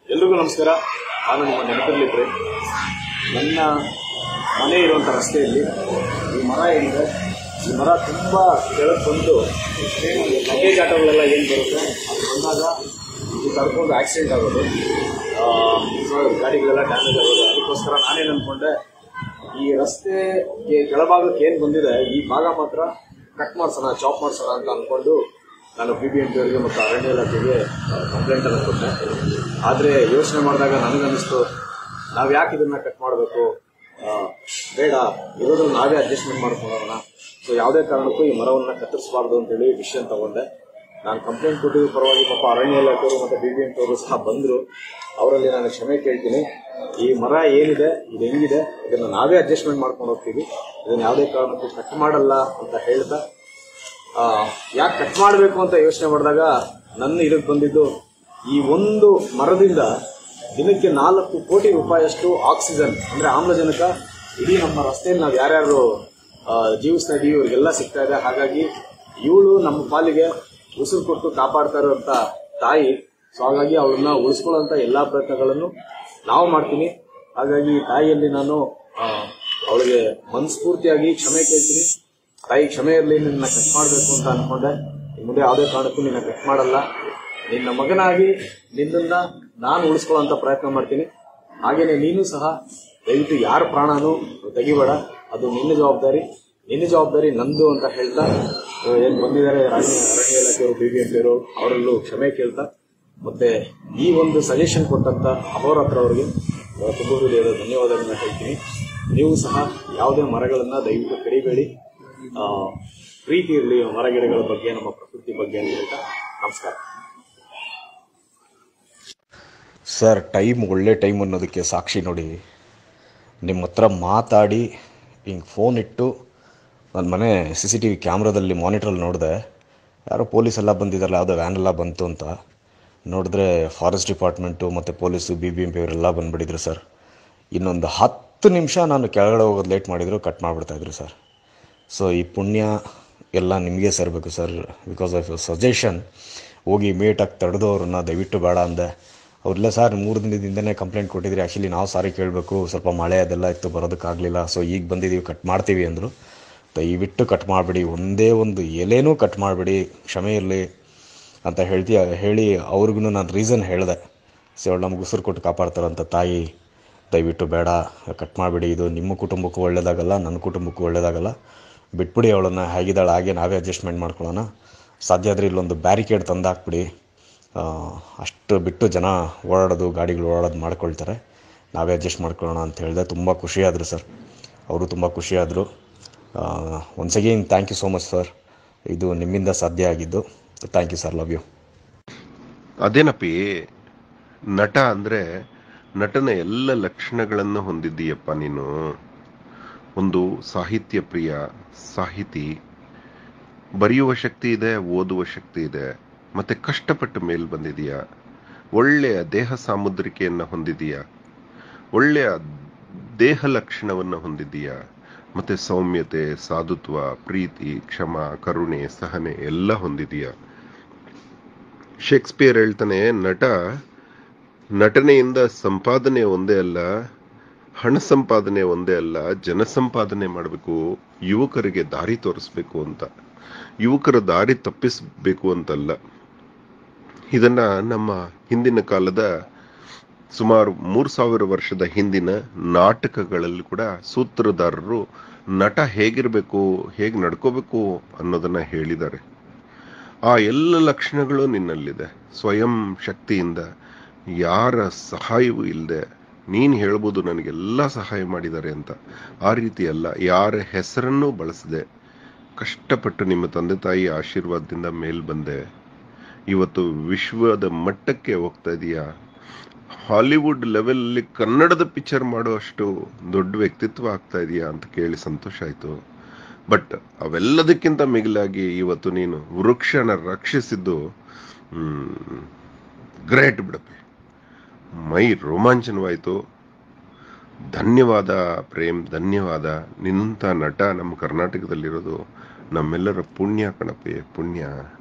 ಎಲ್ರಿಗೂ ನಮಸ್ಕಾರ ನಾನು ನಿಮ್ಮ ನೆನಪಲ್ಲಿ ಪ್ರೇಮ್ ನನ್ನ ಮನೆ ಇರುವಂಥ ರಸ್ತೆಯಲ್ಲಿ ಈ ಮರ ಏನಿದೆ ಈ ಮರ ತುಂಬ ಕೆಳಗೆ ಬಂದು ಲಗೇಜ್ ಆಟೋಗಳೆಲ್ಲ ಏನು ಬರುತ್ತೆ ಅದು ಬಂದಾಗ ಇದು ತಡ್ಕೊಂಡು ಆಕ್ಸಿಡೆಂಟ್ ಆಗೋದು ಆ, ಸೊ ಗಾಡಿಗಳೆಲ್ಲ ಡ್ಯಾಮೇಜ್ ಆಗೋದು ಅದಕ್ಕೋಸ್ಕರ ನಾನೇನು ಅಂದ್ಕೊಂಡೆ ಈ ರಸ್ತೆಗೆ ಕೆಳಭಾಗಕ್ಕೆ ಏನು ಬಂದಿದೆ ಈ ಭಾಗ ಮಾತ್ರ ಕಟ್ ಮಾಡ್ಸೋಣ ಚಾಪ್ ಮಾಡ್ಸೋಣ ಅಂತ ಅಂದ್ಕೊಂಡು ನಾನು ಬಿ ಬಿ ಎಂ ಪಿ ಅವರಿಗೆ ಮತ್ತು ಅರಣ್ಯ ಇಲಾಖೆಗೆ ಕಂಪ್ಲೇಂಟ್ ಅನ್ನು ಕೊಟ್ಟೆ ಆದರೆ ಯೋಚನೆ ಮಾಡಿದಾಗ ನನಗನ್ನಿಸ್ತು ನಾವು ಯಾಕೆ ಇದನ್ನ ಕಟ್ ಮಾಡಬೇಕು ಬೇಡ ಇರೋದ್ರಲ್ಲಿ ನಾವೇ ಅಡ್ಜಸ್ಟ್ಮೆಂಟ್ ಮಾಡ್ಕೊಳ್ಳೋಣ ಸೊ ಯಾವುದೇ ಕಾರಣಕ್ಕೂ ಈ ಮರವನ್ನು ಕತ್ತರಿಸಬಾರ್ದು ಅಂತೇಳಿ ಡಿಸಿಷನ್ ತಗೊಂಡೆ ನಾನು ಕಂಪ್ಲೇಂಟ್ ಕೊಟ್ಟಿದ್ದು ಪರವಾಗಿ ಪಾಪ ಅರಣ್ಯ ಇಲಾಖೆಯವರು ಮತ್ತು ಬಿ ಬಿ ಎಂ ಪಿ ಅವರು ಸಹ ಬಂದರು ಅವರಲ್ಲಿ ನಾನು ಕ್ಷಮೆ ಕೇಳ್ತೀನಿ ಈ ಮರ ಏನಿದೆ ಇದು ಹೆಂಗಿದೆ ಇದನ್ನು ನಾವೇ ಅಡ್ಜಸ್ಟ್ಮೆಂಟ್ ಮಾಡ್ಕೊಂಡು ಹೋಗ್ತೀವಿ ಇದನ್ನು ಯಾವುದೇ ಕಾರಣಕ್ಕೂ ಕಟ್ ಮಾಡಲ್ಲ ಅಂತ ಹೇಳ್ತಾ ಯಾಕೆ ಕಟ್ ಮಾಡಬೇಕು ಅಂತ ಯೋಚನೆ ಮಾಡಿದಾಗ ನನ್ನ ಇದಕ್ಕೆ ಬಂದಿದ್ದು ಈ ಒಂದು ಮರದಿಂದ ದಿನಕ್ಕೆ ನಾಲ್ಕು ಕೋಟಿ ರೂಪಾಯಿಯಷ್ಟು ಆಕ್ಸಿಜನ್ ಅಂದ್ರೆ ಆಮ್ಲಜನಕ ಇಡೀ ನಮ್ಮ ರಸ್ತೆಯಲ್ಲಿ ನಾವು ಯಾರ್ಯಾರು ಆ, ಜೀವಿಸ್ತಾ ಇದೀವಿ ಇವ್ರಿಗೆಲ್ಲ ಸಿಗ್ತಾ ಇದೆ ಹಾಗಾಗಿ ಇವಳು ನಮ್ಮ ಪಾಲಿಗೆ ಉಸಿರು ಕೊಟ್ಟು ಕಾಪಾಡ್ತಾ ಇರುವಂತ ತಾಯಿ ಸೊ ಹಾಗಾಗಿ ಅವಳನ್ನ ಉಳಿಸ್ಕೊಳ್ಳುವಂತ ಎಲ್ಲಾ ಪ್ರಯತ್ನಗಳನ್ನು ನಾವು ಮಾಡ್ತೀನಿ ಹಾಗಾಗಿ ಈ ತಾಯಿಯಲ್ಲಿ ನಾನು ಆ, ಅವಳಿಗೆ ಮನಸ್ಫೂರ್ತಿಯಾಗಿ ಕ್ಷಮೆ ಕೇಳ್ತೀನಿ ತಾಯಿ ಕ್ಷಮೆ ಇರಲಿ ನಿನ್ನ ಕಟ್ ಮಾಡಬೇಕು ಅಂತ ಅನ್ಕೊಂಡೆ ಇನ್ ಮುಂದೆ ಯಾವುದೇ ಕಾರಣಕ್ಕೂ ನಿನ್ನ ಕಟ್ ಮಾಡಲ್ಲ ನಿನ್ನ ಮಗನಾಗಿ ನಿನ್ನನ್ನ ನಾನು ಉಳಿಸ್ಕೊಳ್ಳೋಂತ ಪ್ರಯತ್ನ ಮಾಡ್ತೀನಿ ಹಾಗೇನೆ ನೀನು ಸಹ ದಯವಿಟ್ಟು ಯಾರ ಪ್ರಾಣನೂ ತೆಗಿಬೇಡ ಅದು ನಿನ್ನ ಜವಾಬ್ದಾರಿ ನಿನ್ನ ಜವಾಬ್ದಾರಿ ನಂದು ಅಂತ ಹೇಳ್ತಾ ಆ, ಏನ್ ಬಂದಿದ್ದಾರೆ ಅರಣ್ಯ ಅರಣ್ಯ ಇಲಾಖೆಯವರು ಬಿ ಬಿ ಎಂ ಪಿಯವರು ಅವರಲ್ಲೂ ಕ್ಷಮೆ ಕೇಳ್ತಾ ಮತ್ತೆ ಈ ಒಂದು ಸಜೆಷನ್ ಕೊಟ್ಟಂತ ಅಹೋರಾತ್ರ ಅವರಿಗೆ ಆ, ತುಂಬ ಹೃದಯದ ಧನ್ಯವಾದಗಳನ್ನ ಹೇಳ್ತೀನಿ ನೀವು ಸಹ ಯಾವುದೇ ಮರಗಳನ್ನ ದಯವಿಟ್ಟು ಕಡಿಬೇಡಿ ಆ, ಪ್ರೀತಿ ಇರಲಿ ಮರ ಗಿಡಗಳ ಬಗ್ಗೆ ನಮ್ಮ ಪ್ರಕೃತಿ ಬಗ್ಗೆ ಅಂತ ಹೇಳ್ತಾ ನಮಸ್ಕಾರ ಸರ್ ಟೈಮ್ ಒಳ್ಳೆ ಟೈಮ್ ಅನ್ನೋದಕ್ಕೆ ಸಾಕ್ಷಿ ನೋಡಿ ನಿಮ್ಮ ಹತ್ರ ಮಾತಾಡಿ ಹಿಂಗೆ ಫೋನ್ ಇಟ್ಟು ನನ್ನ ಮನೆ ಸಿ ಸಿ ಟಿ ವಿ ಕ್ಯಾಮ್ರಾದಲ್ಲಿ ಮಾನಿಟ್ರಲ್ಲಿ ನೋಡಿದೆ ಯಾರೋ ಪೊಲೀಸ್ ಎಲ್ಲ ಬಂದಿದ್ದಾರಲ್ಲ ಯಾವುದೋ ವ್ಯಾನ್ ಎಲ್ಲ ಬಂತು ಅಂತ ನೋಡಿದ್ರೆ ಫಾರೆಸ್ಟ್ ಡಿಪಾರ್ಟ್ಮೆಂಟು ಮತ್ತು police B B M P ಅವರೆಲ್ಲ ಬಂದುಬಿಟ್ಟಿದ್ರು ಸರ್ ಇನ್ನೊಂದು ಹತ್ತು ನಿಮಿಷ ನಾನು ಕೆಳಗಡೆ ಹೋಗೋದು ಲೇಟ್ ಮಾಡಿದ್ರು ಕಟ್ ಮಾಡಿಬಿಡ್ತಾಯಿದ್ರು ಸರ್ ಸೊ ಈ ಪುಣ್ಯ ಎಲ್ಲ ನಿಮಗೆ ಸೇರಬೇಕು ಸರ್ ಬಿಕಾಸ್ ಆಫ್ ಸಜೆಷನ್ ಹೋಗಿ ಇಮಿಡಿಯೇಟಾಗಿ ತಡೆದು ಅವ್ರನ್ನ ದಯವಿಟ್ಟು ಬೇಡ ಅಂದೆ ಅವ್ರಿಲ್ಲ ಸರ್ ಮೂರು ದಿನದಿಂದನೇ ಕಂಪ್ಲೇಂಟ್ ಕೊಟ್ಟಿದ್ರಿ ಆ್ಯಕ್ಚುಲಿ ನಾವು ಸಾರಿ ಕೇಳಬೇಕು ಸ್ವಲ್ಪ ಮಳೆ ಅದೆಲ್ಲ ಇತ್ತು ಬರೋದಕ್ಕಾಗಲಿಲ್ಲ ಸೊ ಈಗ ಬಂದಿದ್ದೀವಿ ಕಟ್ ಮಾಡ್ತೀವಿ ಅಂದರು ದಯವಿಟ್ಟು ಕಟ್ ಮಾಡಿಬಿಡಿ ಒಂದೇ ಒಂದು ಎಲೆನೂ ಕಟ್ ಮಾಡಿಬಿಡಿ ಕ್ಷಮೆ ಇರಲಿ ಅಂತ ಹೇಳ್ತಿ ಹೇಳಿ ಅವ್ರಿಗೂ ನಾನು ರೀಸನ್ ಹೇಳಿದೆ ಸೊ ಅವಳು ನಮ್ಗೆ ಉಸಿರು ಕೊಟ್ಟು ಕಾಪಾಡ್ತಾರಂತ ತಾಯಿ ದಯವಿಟ್ಟು ಬೇಡ ಕಟ್ ಮಾಡಿಬಿಡಿ ಇದು ನಿಮ್ಮ ಕುಟುಂಬಕ್ಕೂ ಒಳ್ಳೇದಾಗಲ್ಲ ನನ್ನ ಕುಟುಂಬಕ್ಕೂ ಒಳ್ಳೇದಾಗಲ್ಲ ಬಿಟ್ಬಿಡಿ ಅವಳನ್ನು ಹೇಗಿದ್ದಾಳೆ ಹಾಗೆ ನಾವೇ ಅಡ್ಜಸ್ಟ್ಮೆಂಟ್ ಮಾಡ್ಕೊಳ್ಳೋಣ ಸಾಧ್ಯ ಆದರೆ ಇಲ್ಲೊಂದು ಬ್ಯಾರಿಕೇಡ್ ತಂದಾಕ್ಬಿಡಿ ಆ, ಅಷ್ಟು ಬಿಟ್ಟು ಜನ ಓಡಾಡೋದು ಗಾಡಿಗಳು ಓಡಾಡೋದು ಮಾಡ್ಕೊಳ್ತಾರೆ ನಾವೇ ಅಡ್ಜಸ್ಟ್ ಮಾಡ್ಕೊಳ್ಳೋಣ ಅಂತ ಹೇಳಿದೆ ತುಂಬ ಖುಷಿಯಾದರು ಸರ್ ಅವರು ತುಂಬ ಖುಷಿಯಾದರು once again thank you so much sir ಇದು ನಿಮ್ಮಿಂದ ಸಾಧ್ಯ ಆಗಿದ್ದು thank you sir love you ಅದೇನಪ್ಪಿ ನಟ ಅಂದ್ರೆ ನಟನ ಎಲ್ಲ ಲಕ್ಷಣಗಳನ್ನು ಹೊಂದಿದ್ದೀಯಪ್ಪ ನೀನು ಒಂದು ಸಾಹಿತ್ಯ ಪ್ರಿಯ ಸಾಹಿತಿ ಬರೆಯುವ ಶಕ್ತಿ ಇದೆ ಓದುವ ಶಕ್ತಿ ಇದೆ ಮತ್ತೆ ಕಷ್ಟಪಟ್ಟು ಮೇಲ್ ಬಂದಿದೀಯ ಒಳ್ಳೆಯ ದೇಹ ಸಾಮುದ್ರಿಕೆಯನ್ನ ಹೊಂದಿದೀಯ ಒಳ್ಳೆಯ ದೇಹ ಲಕ್ಷಣವನ್ನ ಹೊಂದಿದೀಯ ಮತ್ತೆ ಸೌಮ್ಯತೆ ಸಾಧುತ್ವ ಪ್ರೀತಿ ಕ್ಷಮ ಕರುಣೆ ಸಹನೆ ಎಲ್ಲ ಹೊಂದಿದೀಯ ಶೇಕ್ಸ್ಪಿಯರ್ ಹೇಳ್ತಾನೆ ನಟ ನಟನೆಯಿಂದ ಸಂಪಾದನೆ ಒಂದೇ ಅಲ್ಲ ಹಣ ಸಂಪಾದನೆ ಒಂದೇ ಅಲ್ಲ ಜನ ಸಂಪಾದನೆ ಮಾಡಬೇಕು ಯುವಕರಿಗೆ ದಾರಿ ತೋರಿಸ್ಬೇಕು ಅಂತ ಯುವಕರ ದಾರಿ ತಪ್ಪಿಸಬೇಕು ಅಂತಲ್ಲ ಇದನ್ನ ನಮ್ಮ ಹಿಂದಿನ ಕಾಲದ ಸುಮಾರು ಮೂರು ಸಾವಿರ ವರ್ಷದ ಹಿಂದಿನ ನಾಟಕಗಳಲ್ಲಿ ಕೂಡ ಸೂತ್ರಧಾರರು ನಟ ಹೇಗಿರಬೇಕು ಹೇಗೆ ನಡ್ಕೋಬೇಕು ಅನ್ನೋದನ್ನ ಹೇಳಿದ್ದಾರೆ ಆ ಎಲ್ಲ ಲಕ್ಷಣಗಳು ನಿನ್ನಲ್ಲಿದೆ ಸ್ವಯಂ ಶಕ್ತಿಯಿಂದ ಯಾರ ಸಹಾಯವೂ ಇಲ್ಲದೆ ನೀನು ಹೇಳ್ಬೋದು ನನಗೆಲ್ಲ ಸಹಾಯ ಮಾಡಿದ್ದಾರೆ ಅಂತ ಆ ರೀತಿ ಅಲ್ಲ ಯಾರ ಹೆಸರನ್ನೂ ಬಳಸದೆ ಕಷ್ಟಪಟ್ಟು ನಿಮ್ಮ ತಂದೆ ತಾಯಿ ಆಶೀರ್ವಾದದಿಂದ ಮೇಲ್ ಬಂದೆ ಇವತ್ತು ವಿಶ್ವದ ಮಟ್ಟಕ್ಕೆ ಹೋಗ್ತಾ ಇದೀಯಾ ಹಾಲಿವುಡ್ ಲೆವೆಲ್ ಕನ್ನಡದ ಪಿಕ್ಚರ್ ಮಾಡುವಷ್ಟು ದೊಡ್ಡ ವ್ಯಕ್ತಿತ್ವ ಆಗ್ತಾ ಇದೆಯಾ ಅಂತ ಕೇಳಿ ಸಂತೋಷ ಆಯ್ತು ಬಟ್ ಅವೆಲ್ಲದಕ್ಕಿಂತ ಮಿಗಿಲಾಗಿ ಇವತ್ತು ನೀನು ವೃಕ್ಷನ ರಕ್ಷಿಸಿದ್ದು ಗ್ರೇಟ್ ಬಿಡಪ್ಪಿ ಮೈ ರೋಮಾಂಚನವಾಯಿತು ಧನ್ಯವಾದ ಪ್ರೇಮ್ ಧನ್ಯವಾದ ನಿನ್ನಂಥ ನಟ ನಮ್ಮ ಕರ್ನಾಟಕದಲ್ಲಿರೋದು ನಮ್ಮೆಲ್ಲರ ಪುಣ್ಯ ಕಣಪ್ಪಿ ಪುಣ್ಯ